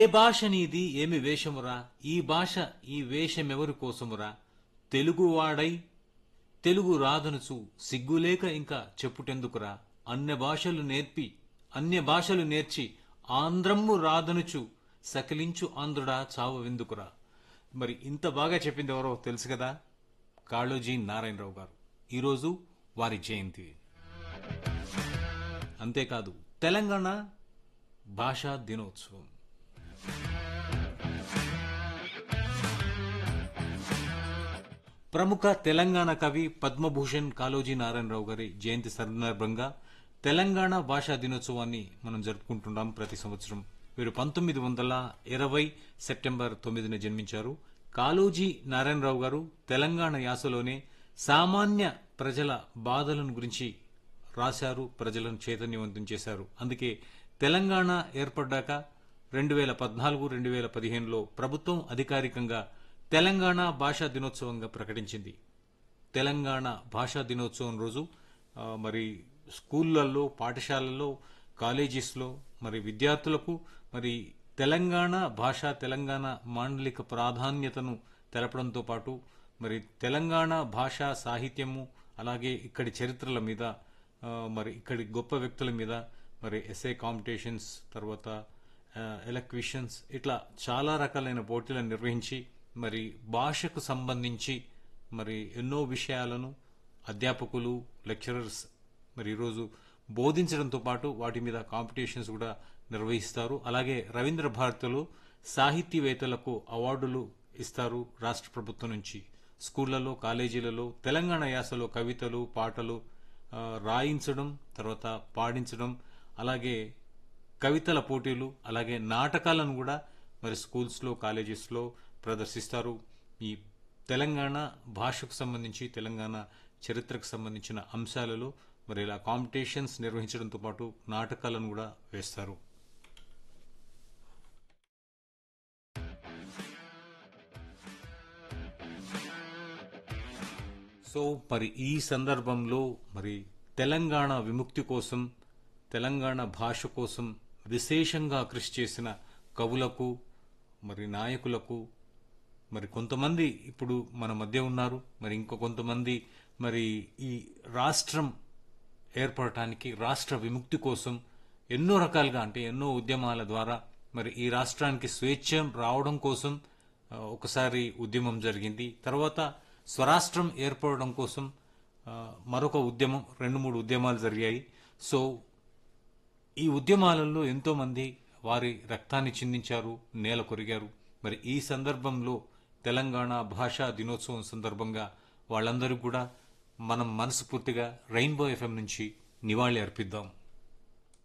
ఏ భాష నీది ఏమి వేషమురా ఈ భాష ఈ వేషమెవరి కోసమురా తెలుగువాడై తెలుగు రాదనుచు సిగ్గులేక ఇంకా చెప్పుటెందుకురా అన్య భాషలు నేర్పి అన్య భాషలు నేర్చి ఆంధ్రమ్ము రాదనుచు సకిలించు ఆంధ్రుడా చావు వెందుకురా మరి ఇంత బాగా చెప్పింది ఎవరో తెలుసు కదా కాళోజీ నారాయణరావు గారు ఈరోజు వారి జయంతి అంతేకాదు తెలంగాణ భాషా దినోత్సవం ప్రముఖ తెలంగాణ కవి పద్మభూషణ్ కాళోజీ నారాయణరావు గారి జయంతి సందర్భంగా తెలంగాణ భాషా దినోత్సవాన్ని మనం జరుపుకుంటున్నాం ప్రతి సంవత్సరం వీరు పంతొమ్మిది వందల ఇరవై సెప్టెంబర్ తొమ్మిదిన జన్మించారు కాళోజీ నారాయణరావు గారు తెలంగాణ యాసలోనే సామాన్య ప్రజల బాధలను గురించి రాశారు ప్రజలను చైతన్యవంతం చేశారు అందుకే తెలంగాణ ఏర్పడ్డాక రెండు వేల పద్నాలుగు రెండు వేల పదిహేనులో ప్రభుత్వం అధికారికంగా తెలంగాణ భాషా దినోత్సవంగా ప్రకటించింది తెలంగాణ భాషా దినోత్సవం రోజు ఆ, మరి స్కూళ్ళల్లో పాఠశాలల్లో కాలేజీస్లో మరి విద్యార్థులకు మరి తెలంగాణ భాష తెలంగాణ మాండలిక ప్రాధాన్యతను తెలపడంతో పాటు మరి తెలంగాణ భాష సాహిత్యము అలాగే ఇక్కడి చరిత్రల మీద ఆ, మరి ఇక్కడి గొప్ప వ్యక్తుల మీద మరి ఎస్ఏ కాంపిటీషన్స్ తర్వాత ఎలక్విషన్స్ ఇట్లా చాలా రకాలైన పోటీలను నిర్వహించి మరి భాషకు సంబంధించి మరి ఎన్నో విషయాలను అధ్యాపకులు లెక్చరర్స్ మరి ఈరోజు బోధించడంతో పాటు వాటి మీద కాంపిటీషన్స్ కూడా నిర్వహిస్తారు అలాగే రవీంద్ర భారతిలో సాహితీవేత్తలకు అవార్డులు ఇస్తారు రాష్ట్ర ప్రభుత్వం నుంచి స్కూళ్లలో కాలేజీలలో తెలంగాణ యాసలో కవితలు పాటలు ఆ, రాయించడం తర్వాత పాడించడం అలాగే కవితల పోటీలు అలాగే నాటకాలను కూడా మరి స్కూల్స్లో కాలేజెస్లో ప్రదర్శిస్తారు ఈ తెలంగాణ భాషకు సంబంధించి తెలంగాణ చరిత్రకు సంబంధించిన అంశాలలో మరి ఇలా కాంపిటీషన్స్ నిర్వహించడంతో పాటు నాటకాలను కూడా వేస్తారు సో మరి ఈ సందర్భంలో మరి తెలంగాణ విముక్తి కోసం తెలంగాణ భాష కోసం విశేషంగా కృషి చేసిన కవులకు మరి నాయకులకు మరి కొంతమంది ఇప్పుడు మన మధ్య ఉన్నారు మరి ఇంకో కొంతమంది మరి ఈ రాష్ట్రం ఏర్పడటానికి రాష్ట్ర విముక్తి కోసం ఎన్నో రకాలుగా అంటే ఎన్నో ఉద్యమాల ద్వారా మరి ఈ రాష్ట్రానికి స్వేచ్ఛ రావడం కోసం ఆ, ఒకసారి ఉద్యమం జరిగింది తర్వాత స్వరాష్ట్రం ఏర్పడడం కోసం ఆ, మరొక ఉద్యమం రెండు మూడు ఉద్యమాలు జరిగాయి సో ఈ ఉద్యమాలలో ఎంతో మంది వారి రక్తాన్ని చిందించారు నేల కొరిగారు మరి ఈ సందర్భంలో తెలంగాణ భాషా దినోత్సవం సందర్భంగా వాళ్ళందరూ కూడా మనం మనస్ఫూర్తిగా రెయిన్బో ఎఫ్ఎం నుంచి నివాళి అర్పిద్దాం